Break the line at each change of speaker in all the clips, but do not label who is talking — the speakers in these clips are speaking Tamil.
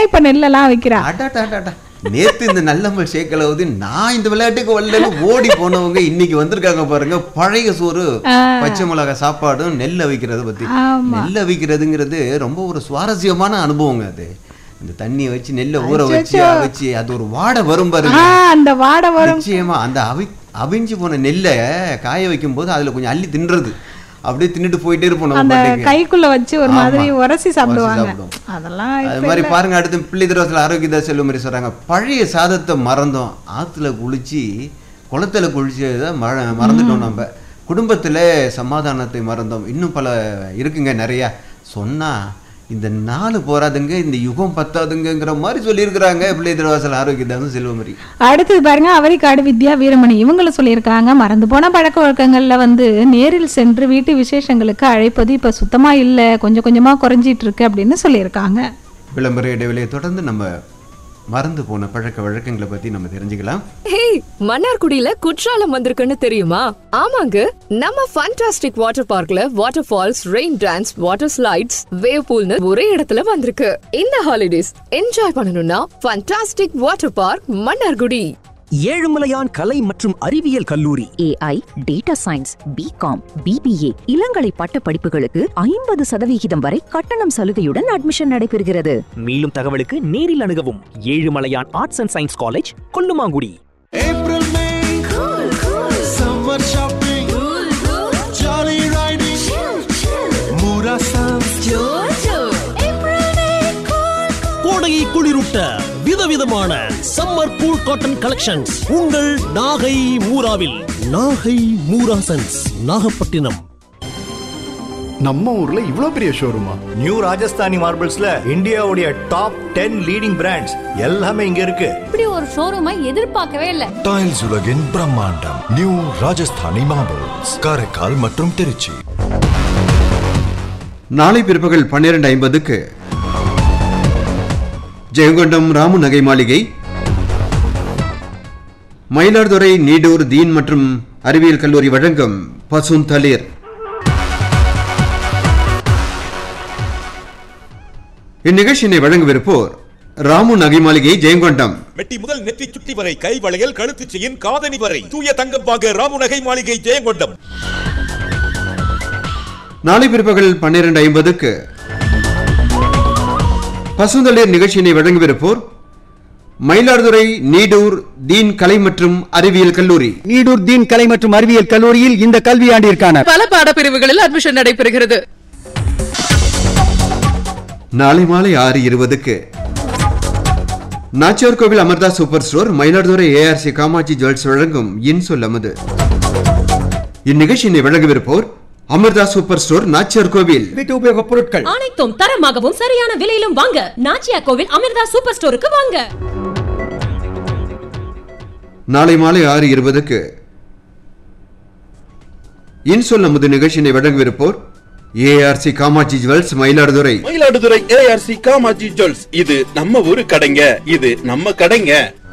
இப்ப நெல்லெல்லாம் வைக்கிறா
அடாடாடாடா. நேத்து இந்த நல்லமல் சேர்க்கலாவது நான் இந்த விளையாட்டுக்கு வரலன்னு ஓடி போனவங்க இன்னைக்கு வந்திருக்காங்க பாருங்க பழைய சோறு பச்சை மிளகாய் சாப்பாடும் நெல்லை வைக்கிறத பத்தி
ஆமா.
நெல்லை வைக்கிறதுங்கிறது ரொம்ப ஒரு சுவாரஸ்யமான அனுபவங்க அது இந்த தண்ணியை வச்சு நெல்லை ஊற வச்சு அவிச்சு அது ஒரு வாடை வரும் பாருங்க
ஆஹ் அந்த வாடை வரும்
நிச்சயமா அந்த அவி அவிஞ்சு போன நெல்லை காய வைக்கும் போது அதுல கொஞ்சம் அள்ளி தின்றது அப்படியே தின்னுட்டு போயிட்டே இருப்போம் நம்ம
அந்த
பாட்டுக்கு.
கைக்குள்ள வச்சு ஒரு
ஆமா.
மாதிரி உரசி சாப்பிடுவாங்க
சாப்பிடுவோம்.
அதெல்லாம்
அது
இப்ப
மாதிரி
இல்ல.
பாருங்க அடுத்து பிள்ளை தரோசில் ஆரோக்கியதா செல்வம் மாதிரி சொல்றாங்க பழைய சாதத்தை மறந்தோம் ஆத்துல குளிச்சு குளத்துல குளிச்சதை மற மறந்துட்டோம் நம்ம குடும்பத்துல சமாதானத்தை மறந்தோம் இன்னும் பல இருக்குங்க நிறைய சொன்னா இந்த நாலு போறாதுங்க இந்த யுகம் பத்தாதுங்கிற மாதிரி சொல்லியிருக்கிறாங்க பிள்ளை திருவாசல் ஆரோக்கியதாசன் செல்வமரி
அடுத்தது பாருங்க அவரிக்காடு வித்யா வீரமணி இவங்களும் சொல்லியிருக்காங்க மறந்து போன பழக்க வழக்கங்கள்ல வந்து நேரில் சென்று வீட்டு விசேஷங்களுக்கு அழைப்பது இப்ப சுத்தமா இல்ல கொஞ்சம் கொஞ்சமா குறைஞ்சிட்டு இருக்கு அப்படின்னு சொல்லியிருக்காங்க
விளம்பர இடைவெளியை தொடர்ந்து நம்ம மறந்து போன பழக்க வழக்கங்களை பத்தி நம்ம தெரிஞ்சுக்கலாம்
ஹேய் மன்னார்குடியில குற்றாலம் வந்திருக்குன்னு தெரியுமா ஆமாங்க நம்ம ஃபண்டாஸ்டிக் வாட்டர் பார்க்ல water falls rain dance water slides wave பூல்னு ஒரே இடத்துல வந்திருக்கு இந்த ஹாலிடேஸ் என்ஜாய் பண்ணணும்னா fantastic water park Mannargudi
Ezhumalaiyan கலை மற்றும் அறிவியல் கல்லூரி
AI data science BCom BBA இளங்கலை பட்ட படிப்புகளுக்கு ஐம்பது சதவிகிதம் வரை கட்டணம் சலுகையுடன் அட்மிஷன் நடைபெறுகிறது
மேலும் தகவலுக்கு நேரில் அணுகவும் Ezhumalaiyan arts and science college Kollumangudi
April, May. Summer shopping. Jolly riding. Mura Sands.
கோடையை குளிரூட்ட விதவிதமான சம்மர் கூல் காட்டன் கலெக்ஷன்ஸ் உங்கள் நாகை மூராவில் நாகை மூரா சென்ஸ் நாகப்பட்டினம்
நம்ம ஊர்ல இவ்ளோ பெரிய ஷோரூமா
நியூ ராஜஸ்தானி மார்பிள்ஸ்ல இந்தியாவுடைய டாப் டென் லீடிங் பிராண்ட்ஸ் எல்லாமே இங்க இருக்கு
இப்படி ஒரு ஷோரூமை எதிர்பார்க்கவே இல்ல
டைல்ஸ் உலகின் பிரம்மாண்டம் நியூ ராஜஸ்தானி மார்பிள்ஸ் காரைக்கால் மற்றும் திருச்சி
நாளை பிற்பகல் பன்னிரண்டு ஐம்பதுக்கு ஜெயங்கொண்டம் ராமு நகை மாளிகை மயிலாடுதுறை நீடூர் தீன் மற்றும் அறிவியல் கல்லூரி வழங்கும் பசுந்தளிர் இந்நிகழ்ச்சியினை வழங்கவிருப்போர் ராமு நகை மாளிகை ஜெயங்கொண்டம்
மெட்டி முதல் நெற்றி சுட்டி வரை கை வளையல் கழுத்து செயின் காதணி வரை தூய தங்கம் வாங்க ராமுநகை மாளிகை ஜெயங்கொண்டம்
நாளை பிற்பகல் பன்னிரண்டு ஐம்பதுக்கு பசுந்தளிர் நிகழ்ச்சியினை வழங்கவிருப்போர் மயிலாடுதுறை நீடூர் தீன் கலை மற்றும் அறிவியல் கல்லூரி
நீடூர் தீன் கலை மற்றும் அறிவியல் கல்லூரியில் இந்த கல்வியாண்டிற்கான
பல பாடப்பிரிவுகளில் அட்மிஷன் நடைபெறுகிறது
நாளை மாலை ஆறு இருபதுக்கு Nachiyar Kovil Amartha super store Mayiladuthurai ARC Kamatchi jewels வழங்கும் இன்சொல் அமுது இந்நிகழ்ச்சியினை வழங்கவிருப்போர் அமர்தா சூப்பர் ஸ்டோர் நாச்சியார் கோவில்
வீட்டு உபயோகப் பொருட்கள்
அனைத்தும் தரமாகவும் சரியான விலையிலும் வாங்க நாச்சியா கோவில் அமிர்தா சூப்பர் ஸ்டோருக்கு வாங்க
நாளை மாலை ஆறு இருபதுக்கு இன்சொல் அமுது நிகழ்ச்சியினை வழங்கவிருப்போர் ARC Kamatchi jewels Mayiladuthurai
Mayiladuthurai ARC Kamaji jewels இது நம்ம ஊரு கடைங்க இது நம்ம கடைங்க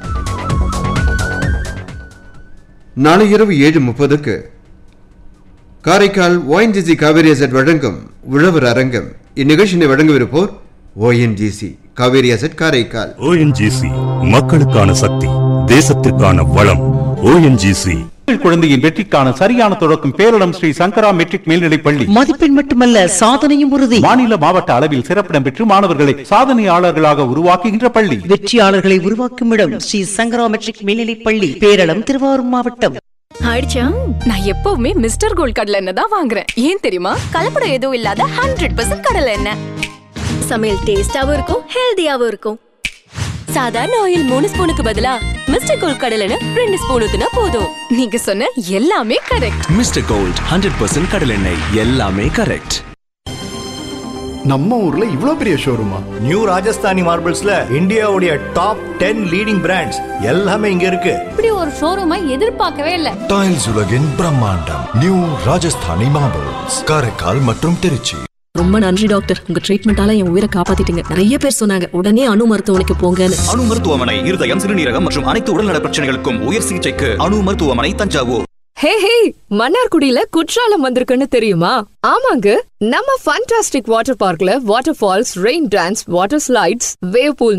நாளை இரவு ஏழு முப்பதுக்கு காரைக்கால் ஓஎன்ஜிசி காவேரி அசட் வழங்கும் உழவர் அரங்கம் இந்நிகழ்ச்சியினை வழங்கவிருப்போர் ONGC Cauvery asset Karaikal
ONGC மக்களுக்கான சக்தி தேசத்திற்கான வளம் ஓஎன்ஜிசி
குழந்தையின் வெற்றிக்கான சரியான தொடக்கம் பேரிடம் ஸ்ரீ சங்கரா மெட்ரிக் மேல்நிலைப் பள்ளி
மதிப்பெண் மட்டுமல்ல சாதனையும் உறுதி
மாநில மாவட்ட அளவில் சிறப்பிடம் பெற்று மாணவர்களை சாதனையாளர்களாக உருவாக்குகின்ற பள்ளி
வெற்றியாளர்களை உருவாக்கும் இடம் ஸ்ரீ சங்கரா மெட்ரிக் மேல்நிலைப் பள்ளி பேரளம் திருவாரூர் மாவட்டம்
ஆயிடுச்சா நான் எப்பவுமே மிஸ்டர் கோல்ட் கடலை எண்ணெய் தான் வாங்குறேன் ஏன் தெரியுமா கலப்படம் எதுவும் இல்லாத ஹண்ட்ரட் பர்சன்ட் கடலை எண்ணெய்
சமையல் டேஸ்டாவும் இருக்கும் ஹெல்தியாவும் இருக்கும் சாதாரண ஆயில் மூணு ஸ்பூனுக்கு பதிலா மிஸ்டர் கோல் கடலைன்னு ரெண்டு ஸ்பூன் ஊத்துனா போதும்
நீங்க சொன்ன எல்லாமே correct
mister gold hundred percent கடல் எண்ணெய் எல்லாமே கரெக்ட்
நம்ம ஊர்ல இவ்ளோ பெரிய ஷோரூமா
நியூ ராஜஸ்தானி மார்பிள்ஸ்ல இந்தியாவுடைய டாப் டென் லீடிங் பிராண்ட்ஸ் எல்லாமே இங்க இருக்கு
இப்படி ஒரு ஷோரூமை எதிர்பார்க்கவே இல்ல
டைல்ஸ் உலகின் பிரம்மாண்டம் நியூ ராஜஸ்தானி மார்பிள்ஸ் காரைக்கால் மற்றும் திருச்சி
ரொம்ப நன்றி டாக்டர் உங்க ட்ரீட்மெண்டால என் உயிரை காப்பாத்திட்டீங்க நிறைய பேர் சொன்னாங்க உடனே அணு மருத்துவமனைக்கு போங்கன்னு
அணு மருத்துவமனை இருதயம் சிறுநீரகம் மற்றும் அனைத்து உடல்நல பிரச்சனைகளுக்கும் உயர் சிகிச்சைக்கு அணு மருத்துவமனை தஞ்சாவூர்
ஹே ஹே மன்னார்குடியில குற்றாலம் வந்திருக்குன்னு தெரியுமா ஆமாங்க நம்ம ஃபண்டாஸ்டிக் வாட்டர் பார்க்ல water falls rain dance water slides wave pool